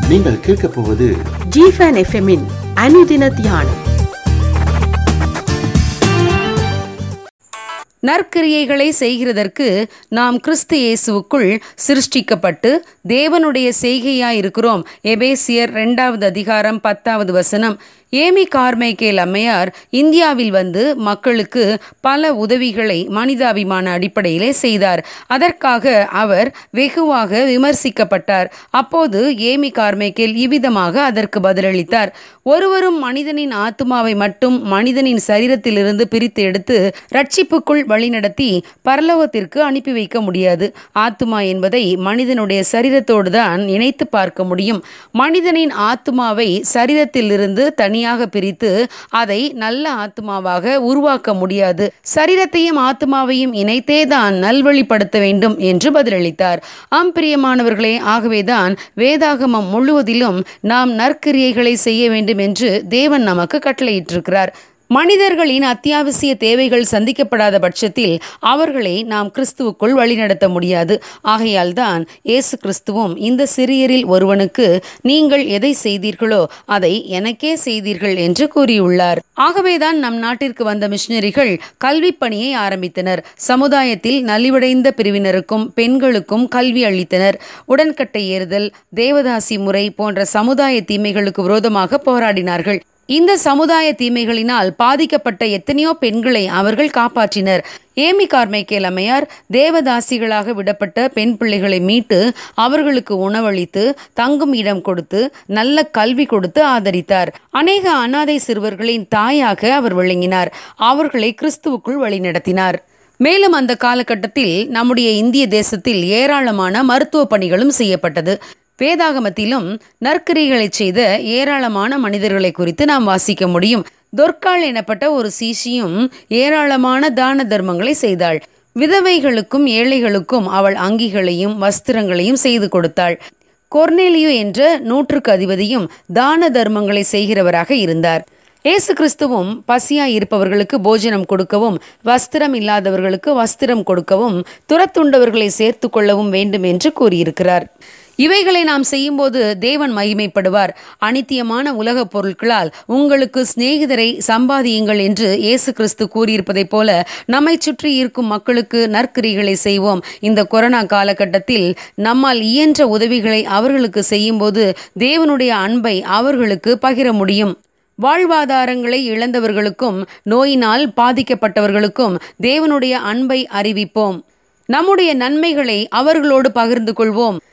நீங்கள் கேட்கப் போவது ஜிஃபன் எஃப்எம்மின் அனுதின தியானம் நற்கிரியைகளை செய்கிறதற்கு நாம் கிறிஸ்து இயேசுவுக்குள் சிருஷ்டிக்கப்பட்டு தேவனுடைய செய்கையாயிருக்கிறோம் எபேசியர் ரெண்டாவது அதிகாரம் பத்தாவது வசனம் ஏமி கார்மைக்கேல் அம்மையார் இந்தியாவில் வந்து மக்களுக்கு பல உதவிகளை மனிதாபிமான அடிப்படையிலே செய்தார் அதற்காக அவர் வெகுவாக விமர்சிக்கப்பட்டார் அப்போது ஏமி கார்மைக்கேல் இவ்விதமாக அதற்கு பதிலளித்தார் ஒருவரும் மனிதனின் ஆத்மாவை மட்டும் மனிதனின் சரீரத்திலிருந்து பிரித்து எடுத்து ரட்சிப்புக்குள் வழிநடத்தி பரலோகத்திற்கு அனுப்பி வைக்க முடியாது ஆத்மா என்பதை மனிதனுடைய சரீரத்தோடு தான் இணைத்து பார்க்க முடியும் மனிதனின் ஆத்மாவை சரீரத்திலிருந்து தனியாக பிரித்து அதை நல்ல ஆத்மாவாக உருவாக்க முடியாது சரீரத்தையும் ஆத்மாவையும் இணைத்தே தான் நல்வழிப்படுத்த வேண்டும் என்று பதிலளித்தார் ஆம் பிரியமானவர்களே ஆகவேதான் வேதாகமம் முழுவதிலும் நாம் நற்கிரியைகளை செய்ய வேண்டும் என்று தேவன் நமக்கு கட்டளையிட்டிருக்கிறார் மனிதர்களின் அத்தியாவசிய தேவைகள் சந்திக்கப்படாத பட்சத்தில் அவர்களை நாம் கிறிஸ்துவுக்குள் வழிநடத்த முடியாது ஆகையால் தான் இயேசு கிறிஸ்துவும் இந்த சிறியரில் ஒருவனுக்கு நீங்கள் எதை செய்தீர்களோ அதை எனக்கே செய்தீர்கள் என்று கூறியுள்ளார் ஆகவேதான் நம் நாட்டிற்கு வந்த மிஷினரிகள் கல்வி பணியை ஆரம்பித்தனர் சமுதாயத்தில் நலிவடைந்த பிரிவினருக்கும் பெண்களுக்கும் கல்வி அளித்தனர் உடன்கட்டை ஏறுதல் தேவதாசி முறை போன்ற சமுதாய தீமைகளுக்கு விரோதமாக போராடினார்கள் இந்த சமுதாய தீமைகளினால் பாதிக்கப்பட்ட எத்தனையோ பெண்களை அவர்கள் காப்பாற்றினர் ஏமி கார்மைக்கேல் அம்மையார் தேவதாசிகளாக விடப்பட்ட பெண் பிள்ளைகளை மீட்டு அவர்களுக்கு உணவளித்து தங்கும் இடம் கொடுத்து நல்ல கல்வி கொடுத்து ஆதரித்தார் அநேக அனாதை சிறுவர்களின் தாயாக அவர் விளங்கினார் அவர்களை கிறிஸ்துவுக்குள் வழிநடத்தினார் மேலும் அந்த காலகட்டத்தில் நம்முடைய இந்திய தேசத்தில் ஏராளமான மருத்துவ பணிகளும் செய்யப்பட்டது வேதாகமத்திலும் நற்கிரிகளை செய்த ஏராளமான மனிதர்களை குறித்து நாம் வாசிக்க முடியும் தொர்க்காள் எனப்பட்ட ஒரு சீஷியும் ஏராளமான தான தர்மங்களை செய்தாள் விதவைகளுக்கும் ஏழைகளுக்கும் அவள் அங்கிகளையும் வஸ்திரங்களையும் செய்து கொடுத்தாள் கொர்னேலியு என்ற நூற்றுக்கு அதிபதியும் தான தர்மங்களை செய்கிறவராக இருந்தார் இயேசு கிறிஸ்துவும் பசியாய் இருப்பவர்களுக்கு போஜனம் கொடுக்கவும் வஸ்திரம் இல்லாதவர்களுக்கு வஸ்திரம் கொடுக்கவும் துரத்துண்டவர்களை சேர்த்து கொள்ளவும் வேண்டும் என்று கூறியிருக்கிறார் இவைகளை நாம் செய்யும்போது தேவன் மகிமைப்படுவார் அனித்தியமான உலகப் பொருட்களால் உங்களுக்கு சிநேகிதரை சம்பாதியுங்கள் என்று இயேசு கிறிஸ்து கூறியிருப்பதைப் போல நம்மை சுற்றி இருக்கும் மக்களுக்கு நற்கிரிகளை செய்வோம் இந்த கொரோனா காலகட்டத்தில் நம்மால் இயன்ற உதவிகளை அவர்களுக்கு செய்யும்போது தேவனுடைய அன்பை அவர்களுக்கு பகிர முடியும் வாழ்வாதாரங்களை இழந்தவர்களுக்கும் நோயினால் பாதிக்கப்பட்டவர்களுக்கும் தேவனுடைய அன்பை அறிவிப்போம் நம்முடைய நன்மைகளை அவர்களோடு பகிர்ந்து கொள்வோம்